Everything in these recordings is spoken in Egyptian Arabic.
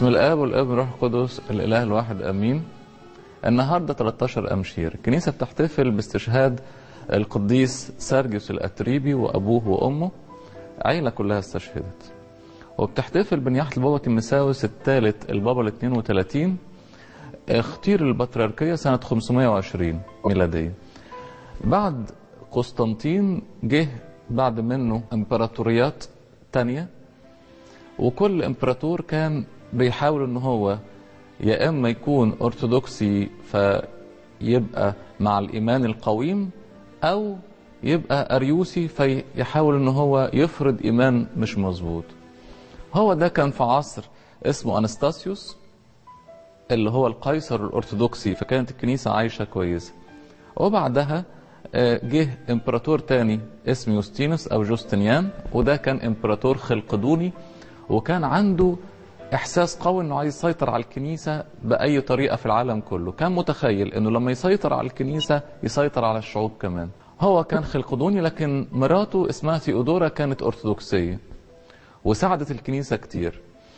بسم الاب والاب والروح القدس الاله الواحد امين النهارده 13 امشير الكنيسه بتحتفل باستشهاد القديس سرجيوس الاتريبي وابوه وامه عيله كلها استشهدت وبتحتفل بنياحه البابا تيمساوس الثالث البابا ال 32 اختير البطريركيه سنه 520 ميلاديه بعد قسطنطين جه بعد منه امبراطوريات تانية وكل امبراطور كان بيحاول ان هو يا اما يكون ارثوذكسي فيبقى مع الايمان القويم او يبقى اريوسي فيحاول ان هو يفرض ايمان مش مظبوط هو ده كان في عصر اسمه انستاسيوس اللي هو القيصر الارثوذكسي فكانت الكنيسه عايشه كويسه وبعدها جه امبراطور تاني اسمه يوستينوس او جوستنيان وده كان امبراطور خلقدوني وكان عنده احساس قوي انه عايز يسيطر على الكنيسه باي طريقه في العالم كله كان متخيل انه لما يسيطر على الكنيسه يسيطر على الشعوب كمان هو كان خلقدوني لكن مراته اسمها ثيودورا كانت ارثوذكسيه وساعدت الكنيسه كتير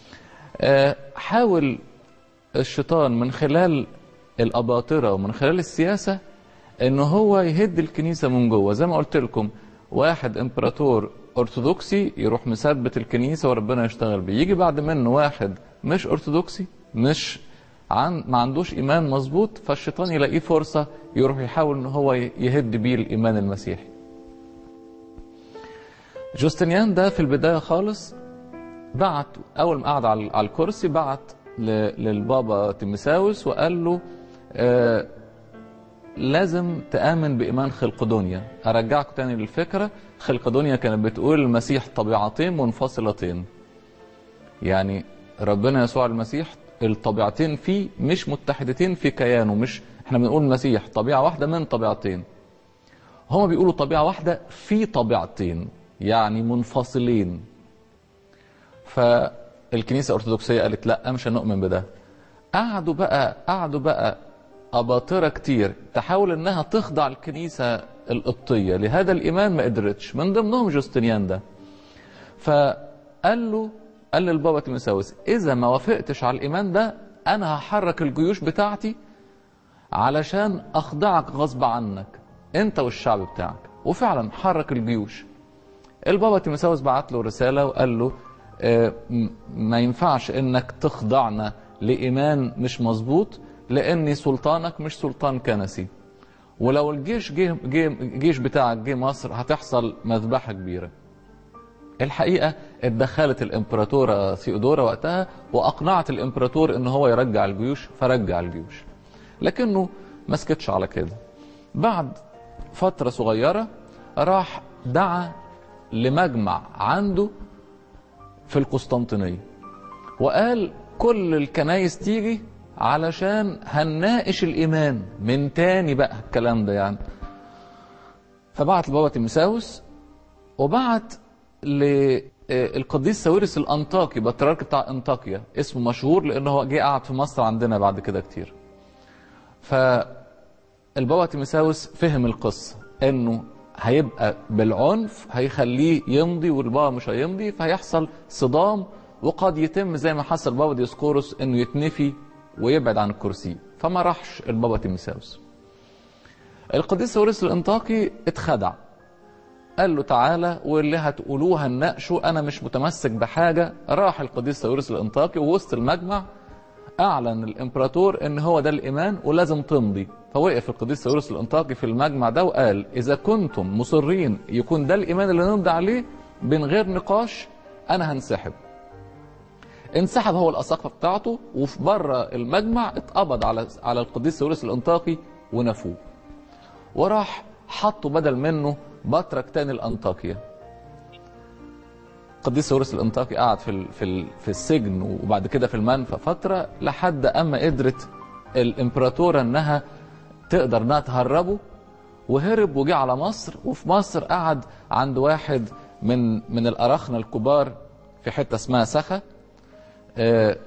حاول الشيطان من خلال الاباطره ومن خلال السياسه ان هو يهد الكنيسه من جوه زي ما قلت لكم واحد امبراطور ارثوذكسي يروح مثبت الكنيسه وربنا يشتغل بيه يجي بعد منه واحد مش ارثوذكسي مش عن ما عندوش ايمان مظبوط فالشيطان يلاقيه فرصه يروح يحاول ان هو يهد بيه الايمان المسيحي جوستنيان ده في البدايه خالص بعت اول ما قعد على الكرسي بعت للبابا تيمساوس وقال له آه لازم تآمن بإيمان خلقدونيا أرجعكم تاني للفكرة خلقدونيا كانت بتقول المسيح طبيعتين منفصلتين يعني ربنا يسوع المسيح الطبيعتين فيه مش متحدتين في كيانه مش احنا بنقول المسيح طبيعة واحدة من طبيعتين هما بيقولوا طبيعة واحدة في طبيعتين يعني منفصلين فالكنيسة الأرثوذكسية قالت لا مش هنؤمن بده قعدوا بقى قعدوا بقى أباطرة كتير تحاول إنها تخضع الكنيسة القبطية لهذا الإيمان ما قدرتش من ضمنهم جوستنيان ده فقال له قال للبابا تيمساوس إذا ما وافقتش على الإيمان ده أنا هحرك الجيوش بتاعتي علشان أخضعك غصب عنك أنت والشعب بتاعك وفعلا حرك الجيوش البابا تيمساوس بعت له رسالة وقال له آه ما ينفعش إنك تخضعنا لإيمان مش مظبوط لان سلطانك مش سلطان كنسي ولو الجيش جه جه الجيش بتاعك جه مصر هتحصل مذبحه كبيره الحقيقه اتدخلت الامبراطوره ثيودورا وقتها واقنعت الامبراطور ان هو يرجع الجيوش فرجع الجيوش لكنه ما سكتش على كده بعد فتره صغيره راح دعا لمجمع عنده في القسطنطينيه وقال كل الكنايس تيجي علشان هنناقش الايمان من تاني بقى الكلام ده يعني فبعت لبابا تيمساوس وبعت للقديس ساويرس الانطاكي بطريرك بتاع انطاكيا اسمه مشهور لانه هو جه قعد في مصر عندنا بعد كده كتير فالبابا تيمساوس فهم القصه انه هيبقى بالعنف هيخليه يمضي والبابا مش هيمضي فهيحصل صدام وقد يتم زي ما حصل بابا ديسكوروس انه يتنفي ويبعد عن الكرسي فما راحش البابا تيمساوس القديس ساويرس الانطاكي اتخدع قال له تعالى واللي هتقولوه هنناقشه انا مش متمسك بحاجه راح القديس ساويرس الانطاكي ووسط المجمع اعلن الامبراطور ان هو ده الايمان ولازم تمضي فوقف القديس ساويرس الانطاكي في المجمع ده وقال اذا كنتم مصرين يكون ده الايمان اللي نمضي عليه من غير نقاش انا هنسحب انسحب هو الاساقفه بتاعته وفي بره المجمع اتقبض على على القديس ساويرس الانطاكي ونفوه وراح حطوا بدل منه بطرك تاني الانطاكيا القديس ساويرس الانطاكي قعد في ال في ال في السجن وبعد كده في المنفى فتره لحد اما قدرت الامبراطوره انها تقدر انها تهربه وهرب وجه على مصر وفي مصر قعد عند واحد من من الاراخنه الكبار في حته اسمها سخا آه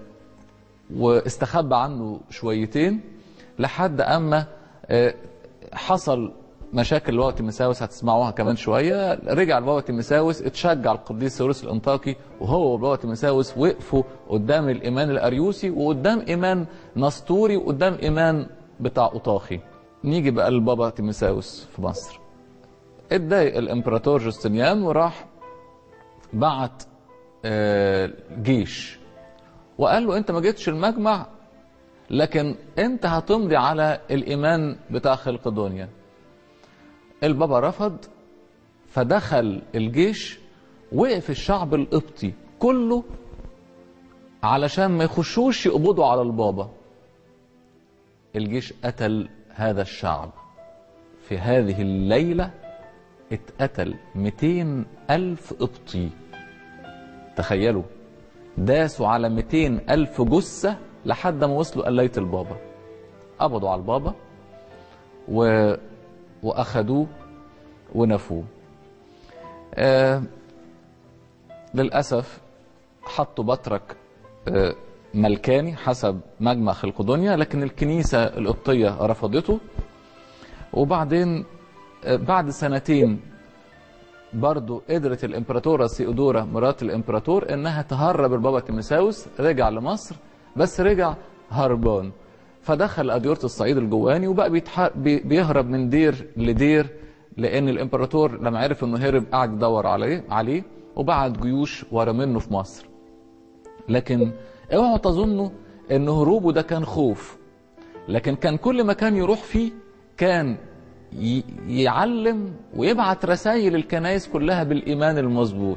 واستخبى عنه شويتين لحد اما آه حصل مشاكل البابا تيمساوس هتسمعوها كمان شويه رجع البابا تيمساوس اتشجع القديس سيروس الانطاكي وهو والبابا تيمساوس وقفوا قدام الايمان الاريوسي وقدام ايمان نسطوري وقدام ايمان بتاع اوطاخي نيجي بقى للبابا تيمساوس في مصر اتضايق الامبراطور جوستنيان وراح بعت آه، جيش وقال له انت ما جيتش المجمع لكن انت هتمضي على الايمان بتاع خلقدونيا البابا رفض فدخل الجيش وقف الشعب القبطي كله علشان ما يخشوش يقبضوا على البابا الجيش قتل هذا الشعب في هذه الليلة اتقتل 200 ألف قبطي تخيلوا داسوا على 200 ألف جثة لحد ما وصلوا قلاية البابا قبضوا على البابا و... وأخدوه ونفوه آه للأسف حطوا بطرك آه ملكاني حسب مجمع خلقدونيا لكن الكنيسة القبطية رفضته وبعدين آه بعد سنتين برضو قدرت الامبراطوره سيودورا مرات الامبراطور انها تهرب البابا تيمساوس رجع لمصر بس رجع هربان فدخل اديوره الصعيد الجواني وبقى بيتح... بي... بيهرب من دير لدير لان الامبراطور لما عرف انه هرب قعد يدور عليه عليه وبعت جيوش ورا منه في مصر لكن اوعوا تظنوا ان هروبه ده كان خوف لكن كان كل مكان يروح فيه كان يعلم ويبعت رسائل الكنائس كلها بالإيمان المظبوط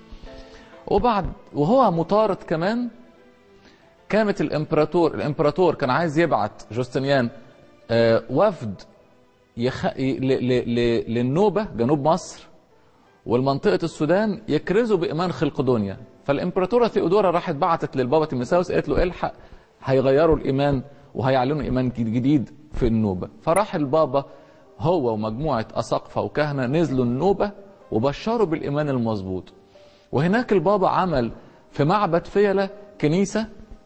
وبعد وهو مطارد كمان كانت الامبراطور الامبراطور كان عايز يبعت جوستنيان وفد يخ... ل... ل... ل... للنوبة جنوب مصر والمنطقة السودان يكرزوا بإيمان خلقدونيا فالامبراطورة ثيودورا راحت بعتت للبابا تيمساوس قالت له الحق هيغيروا الإيمان وهيعلنوا إيمان جديد في النوبة فراح البابا هو ومجموعة أساقفة وكهنة نزلوا النوبة وبشروا بالإيمان المظبوط وهناك البابا عمل في معبد فيلة كنيسة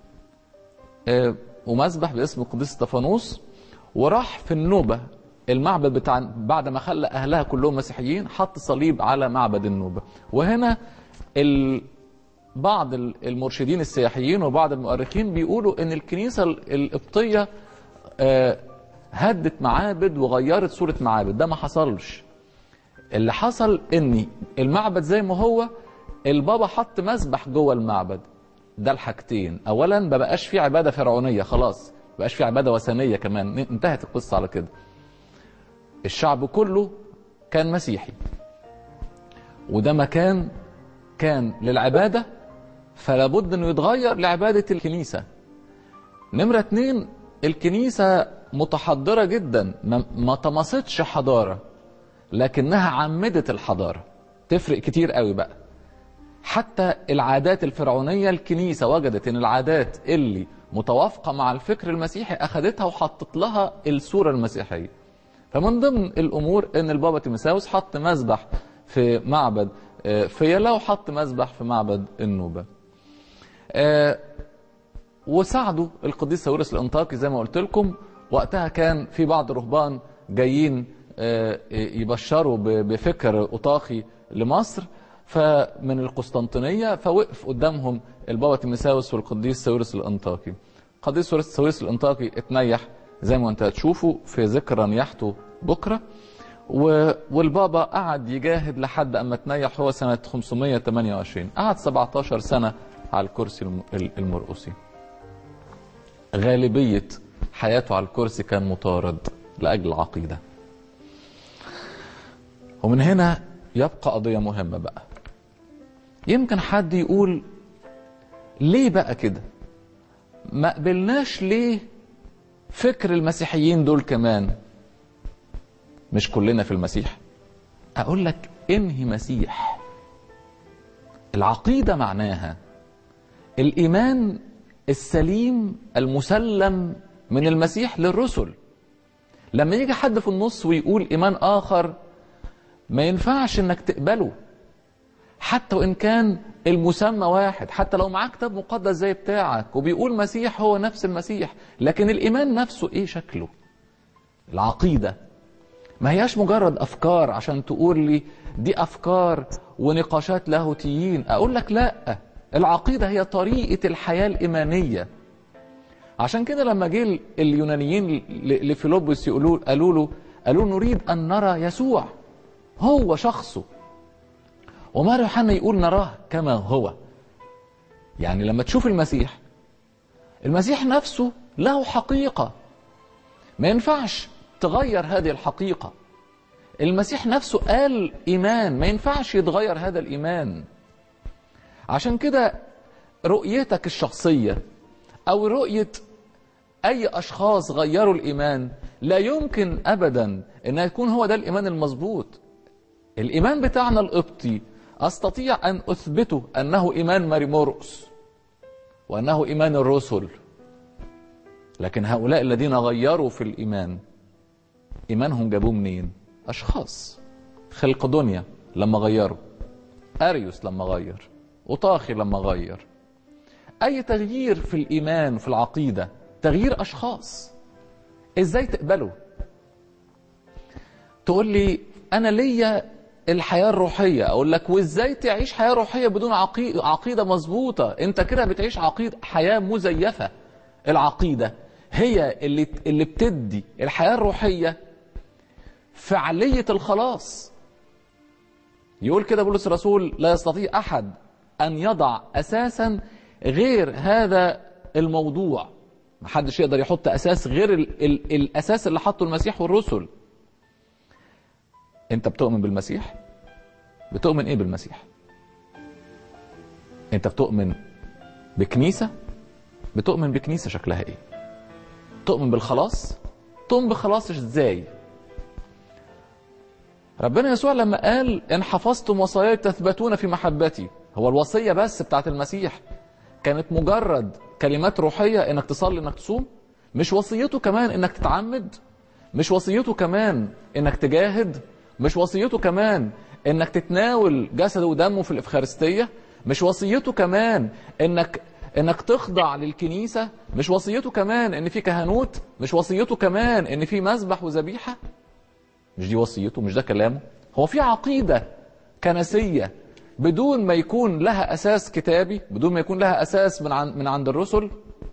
ومسبح باسم القديس استفانوس وراح في النوبة المعبد بتاع بعد ما خلى أهلها كلهم مسيحيين حط صليب على معبد النوبة وهنا ال... بعض المرشدين السياحيين وبعض المؤرخين بيقولوا ان الكنيسة القبطية هدت معابد وغيرت صورة معابد ده ما حصلش اللي حصل ان المعبد زي ما هو البابا حط مسبح جوه المعبد ده الحاجتين اولا ما بقاش في عباده فرعونيه خلاص ما بقاش في عباده وثنيه كمان انتهت القصه على كده الشعب كله كان مسيحي وده مكان كان للعباده فلا بد انه يتغير لعباده الكنيسه نمره اتنين الكنيسه متحضره جدا ما طمستش حضاره لكنها عمدت الحضاره تفرق كتير قوي بقى حتى العادات الفرعونيه الكنيسه وجدت ان العادات اللي متوافقه مع الفكر المسيحي اخذتها وحطت لها الصوره المسيحيه فمن ضمن الامور ان البابا تيمساوس حط مسبح في معبد فيلا وحط مسبح في معبد النوبه وساعدوا القديس ساويرس الانطاكي زي ما قلت لكم وقتها كان في بعض الرهبان جايين يبشروا بفكر أطاخي لمصر فمن القسطنطينية فوقف قدامهم البابا تيمساوس والقديس ساويرس الأنطاكي القديس ساويرس الأنطاكي اتنيح زي ما انت هتشوفوا في ذكرى نياحته بكرة والبابا قعد يجاهد لحد أما تنيح هو سنة 528 قعد 17 سنة على الكرسي المرقسي غالبية حياته على الكرسي كان مطارد لأجل العقيدة ومن هنا يبقى قضية مهمة بقى يمكن حد يقول ليه بقى كده ما قبلناش ليه فكر المسيحيين دول كمان مش كلنا في المسيح اقول لك انهي مسيح العقيدة معناها الايمان السليم المسلم من المسيح للرسل لما يجي حد في النص ويقول ايمان اخر ما ينفعش انك تقبله حتى وان كان المسمى واحد حتى لو معاه كتاب مقدس زي بتاعك وبيقول مسيح هو نفس المسيح لكن الايمان نفسه ايه شكله العقيده ما هياش مجرد افكار عشان تقول لي دي افكار ونقاشات لاهوتيين اقول لك لا العقيده هي طريقه الحياه الايمانيه عشان كده لما جه اليونانيين لفيلبس يقولوا قالوا له قالوا نريد ان نرى يسوع هو شخصه ومار يوحنا يقول نراه كما هو يعني لما تشوف المسيح المسيح نفسه له حقيقه ما ينفعش تغير هذه الحقيقه المسيح نفسه قال ايمان ما ينفعش يتغير هذا الايمان عشان كده رؤيتك الشخصيه او رؤيه اي اشخاص غيروا الايمان لا يمكن ابدا ان يكون هو ده الايمان المظبوط الايمان بتاعنا القبطي استطيع ان اثبته انه ايمان ماريمورقس وانه ايمان الرسل لكن هؤلاء الذين غيروا في الايمان ايمانهم جابوه منين اشخاص خلق دنيا لما غيروا اريوس لما غير وطاخي لما غير اي تغيير في الايمان وفي العقيده تغيير اشخاص ازاي تقبله تقول لي انا ليا الحياه الروحيه اقول لك وازاي تعيش حياه روحيه بدون عقيده عقيده مظبوطه انت كده بتعيش عقيده حياه مزيفه العقيده هي اللي اللي بتدي الحياه الروحيه فعاليه الخلاص يقول كده بولس الرسول لا يستطيع احد ان يضع اساسا غير هذا الموضوع محدش يقدر يحط اساس غير ال ال الاساس اللي حطه المسيح والرسل انت بتؤمن بالمسيح بتؤمن ايه بالمسيح انت بتؤمن بكنيسة بتؤمن بكنيسة شكلها ايه تؤمن بالخلاص تؤمن بخلاص ازاي ربنا يسوع لما قال ان حفظتم وصاياي تثبتون في محبتي هو الوصية بس بتاعت المسيح كانت مجرد كلمات روحية انك تصلي انك تصوم مش وصيته كمان انك تتعمد مش وصيته كمان انك تجاهد مش وصيته كمان انك تتناول جسده ودمه في الافخارستيه مش وصيته كمان انك انك تخضع للكنيسه مش وصيته كمان ان في كهنوت مش وصيته كمان ان في مذبح وذبيحه مش دي وصيته مش ده كلامه هو في عقيده كنسيه بدون ما يكون لها اساس كتابي بدون ما يكون لها اساس من عن من عند الرسل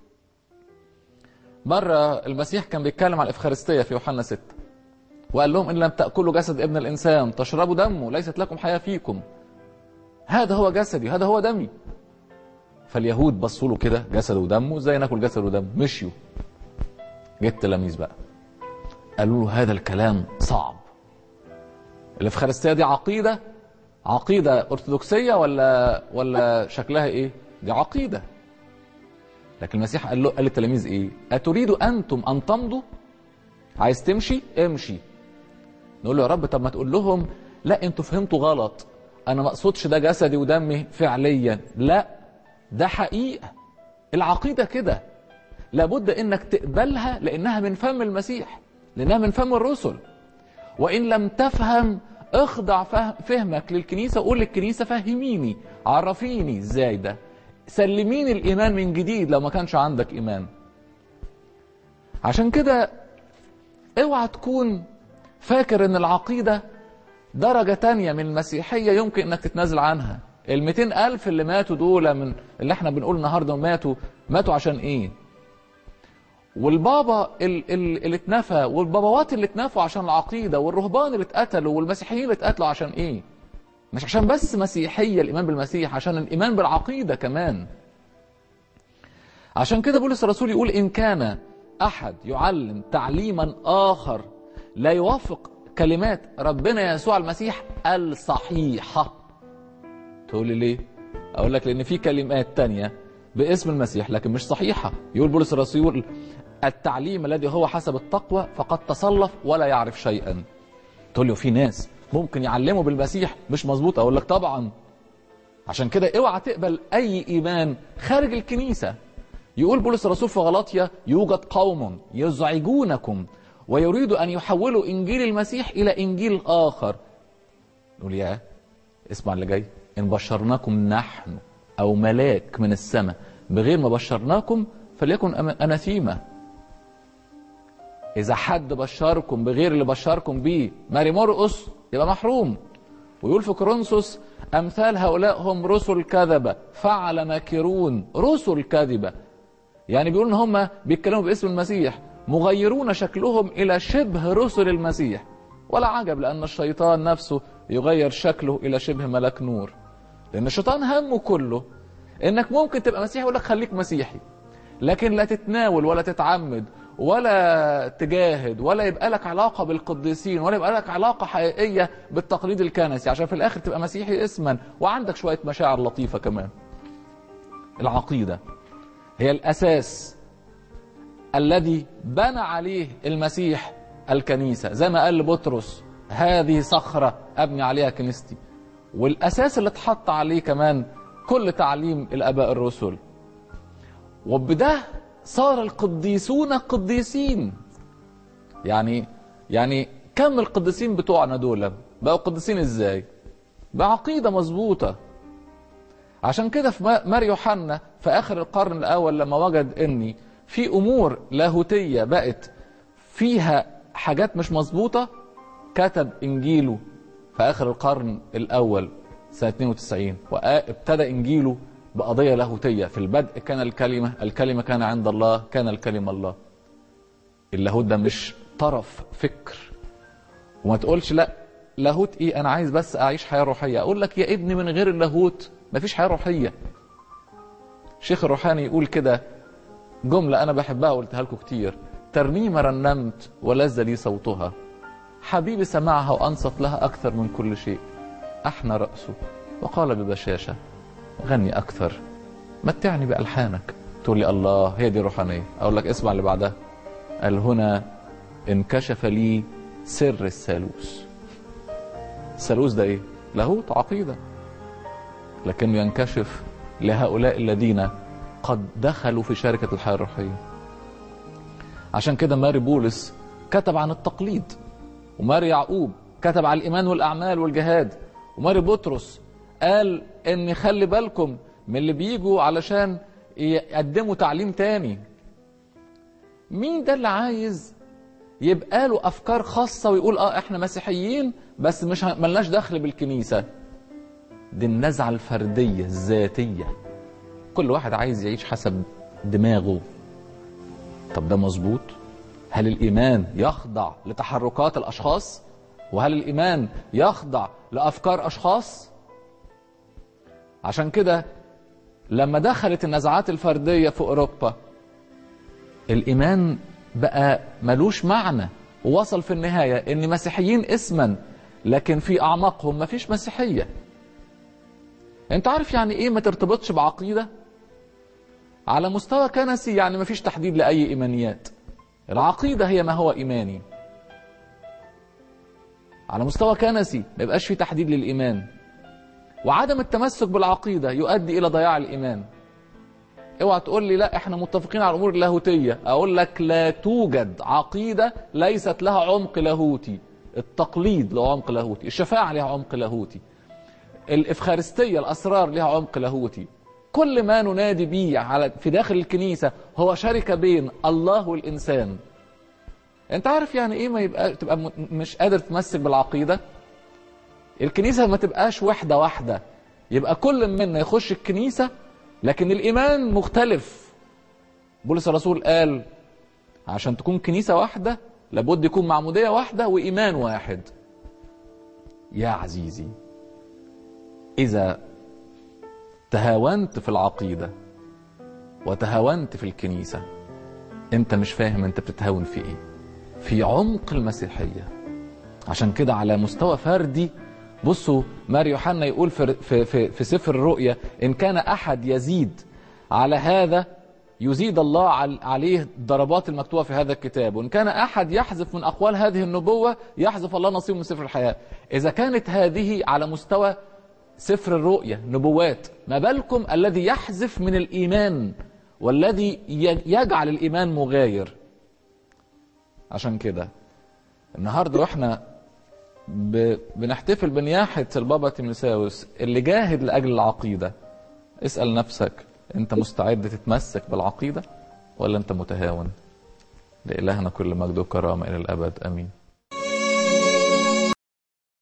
مره المسيح كان بيتكلم على الافخارستيه في يوحنا 6 وقال لهم ان لم تاكلوا جسد ابن الانسان تشربوا دمه ليست لكم حياه فيكم هذا هو جسدي هذا هو دمي فاليهود بصوا له كده جسد ودمه ازاي ناكل جسد ودم مشيوا جه التلاميذ بقى قالوا له هذا الكلام صعب الافخارستيه دي عقيده عقيده ارثوذكسيه ولا ولا شكلها ايه دي عقيده لكن المسيح قال له قال للتلاميذ ايه اتريدوا انتم ان تمضوا عايز تمشي امشي نقول له يا رب طب ما تقول لهم لا انتوا فهمتوا غلط انا ما اقصدش ده جسدي ودمي فعليا لا ده حقيقه العقيده كده لابد انك تقبلها لانها من فم المسيح لانها من فم الرسل وان لم تفهم اخضع فهمك للكنيسه وقول للكنيسه فهميني عرفيني ازاي ده سلميني الايمان من جديد لو ما كانش عندك ايمان عشان كده اوعى تكون فاكر ان العقيدة درجة تانية من المسيحية يمكن انك تتنازل عنها ال ألف اللي ماتوا دول من اللي احنا بنقول النهاردة ماتوا ماتوا عشان ايه والبابا اللي اتنفى والباباوات اللي اتنفوا عشان العقيدة والرهبان اللي اتقتلوا والمسيحيين اللي اتقتلوا عشان ايه مش عشان بس مسيحية الإيمان بالمسيح عشان الإيمان بالعقيدة كمان عشان كده بولس الرسول يقول إن كان احد يعلم تعليما اخر لا يوافق كلمات ربنا يسوع المسيح الصحيحه تقول لي ليه اقول لك لان في كلمات تانية باسم المسيح لكن مش صحيحه يقول بولس الرسول التعليم الذي هو حسب التقوى فقد تصلف ولا يعرف شيئا تقول لي في ناس ممكن يعلموا بالمسيح مش مظبوط اقول لك طبعا عشان كده اوعى تقبل اي ايمان خارج الكنيسه يقول بولس الرسول في غلاطيا يوجد قوم يزعجونكم ويريدوا ان يحولوا انجيل المسيح الى انجيل اخر نقول يا اسمع اللي جاي ان بشرناكم نحن او ملاك من السماء بغير ما بشرناكم فليكن اناثيما اذا حد بشركم بغير اللي بشركم بيه ماري مرقس يبقى محروم ويقول في كورنثوس امثال هؤلاء هم رسل كذبه فعل ماكرون رسل كذبه يعني بيقول ان هم بيتكلموا باسم المسيح مغيرون شكلهم الى شبه رسل المسيح ولا عجب لان الشيطان نفسه يغير شكله الى شبه ملاك نور لان الشيطان همه كله انك ممكن تبقى مسيحي يقول لك خليك مسيحي لكن لا تتناول ولا تتعمد ولا تجاهد ولا يبقى لك علاقة بالقديسين ولا يبقى لك علاقة حقيقية بالتقليد الكنسي عشان في الآخر تبقى مسيحي اسما وعندك شوية مشاعر لطيفة كمان العقيدة هي الأساس الذي بنى عليه المسيح الكنيسة زي ما قال لبطرس هذه صخرة أبني عليها كنيستي والأساس اللي اتحط عليه كمان كل تعليم الآباء الرسل وبده صار القديسون قديسين يعني يعني كم القديسين بتوعنا دول بقوا قديسين ازاي بعقيدة مظبوطة عشان كده في مار يوحنا في اخر القرن الاول لما وجد اني في امور لاهوتيه بقت فيها حاجات مش مظبوطه كتب انجيله في اخر القرن الاول سنه 92 وابتدى انجيله بقضيه لاهوتيه في البدء كان الكلمه الكلمه كان عند الله كان الكلمه الله اللاهوت ده مش طرف فكر وما تقولش لا لاهوت ايه انا عايز بس اعيش حياه روحيه اقول لك يا ابني من غير اللاهوت مفيش حياه روحيه شيخ الروحاني يقول كده جمله انا بحبها وقلتها لكم كتير ترنيمه رنمت ولذ لي صوتها حبيبي سمعها وانصت لها اكثر من كل شيء احنى راسه وقال ببشاشه غني اكثر متعني بالحانك تقول لي الله هي دي روحانيه اقول لك اسمع اللي بعدها قال هنا انكشف لي سر الثالوث الثالوث ده ايه لاهوت عقيده لكنه ينكشف لهؤلاء الذين قد دخلوا في شركة الحياة الروحية عشان كده ماري بولس كتب عن التقليد وماري يعقوب كتب عن الإيمان والأعمال والجهاد وماري بطرس قال إن خلي بالكم من اللي بيجوا علشان يقدموا تعليم تاني مين ده اللي عايز يبقى له أفكار خاصة ويقول آه إحنا مسيحيين بس مش ملناش دخل بالكنيسة دي النزعة الفردية الذاتية كل واحد عايز يعيش حسب دماغه طب ده مظبوط هل الإيمان يخضع لتحركات الأشخاص وهل الإيمان يخضع لأفكار أشخاص عشان كده لما دخلت النزعات الفردية في أوروبا الإيمان بقى ملوش معنى ووصل في النهاية إن مسيحيين اسما لكن في أعماقهم مفيش مسيحية انت عارف يعني ايه ما ترتبطش بعقيدة على مستوى كنسي يعني ما فيش تحديد لأي إيمانيات العقيدة هي ما هو إيماني على مستوى كنسي ما يبقاش في تحديد للإيمان وعدم التمسك بالعقيدة يؤدي إلى ضياع الإيمان اوعى تقول لي لا احنا متفقين على الامور اللاهوتيه اقول لك لا توجد عقيده ليست لها عمق لاهوتي التقليد له عمق لاهوتي الشفاعه لها عمق لاهوتي الإفخارستية الأسرار لها عمق لاهوتي كل ما ننادي به على في داخل الكنيسة هو شركة بين الله والإنسان أنت عارف يعني إيه ما يبقى تبقى م- مش قادر تمسك بالعقيدة الكنيسة ما تبقاش وحدة واحدة يبقى كل منا يخش الكنيسة لكن الإيمان مختلف بولس الرسول قال عشان تكون كنيسة واحدة لابد يكون معمودية واحدة وإيمان واحد يا عزيزي إذا تهاونت في العقيدة وتهاونت في الكنيسة أنت مش فاهم أنت بتتهاون في إيه في عمق المسيحية عشان كده على مستوى فردي بصوا مار يوحنا يقول في, في, في, في سفر الرؤيا إن كان أحد يزيد على هذا يزيد الله عل- عليه الضربات المكتوبة في هذا الكتاب وإن كان أحد يحذف من أقوال هذه النبوة يحذف الله نصيب من سفر الحياة إذا كانت هذه على مستوى سفر الرؤيا نبوات ما بالكم الذي يحذف من الإيمان والذي ي- يجعل الإيمان مغاير عشان كده النهارده واحنا ب... بنحتفل بنياحة البابا تيموساوس اللي جاهد لأجل العقيدة اسأل نفسك أنت مستعد تتمسك بالعقيدة ولا أنت متهاون لإلهنا كل مجد وكرامة إلى الأبد آمين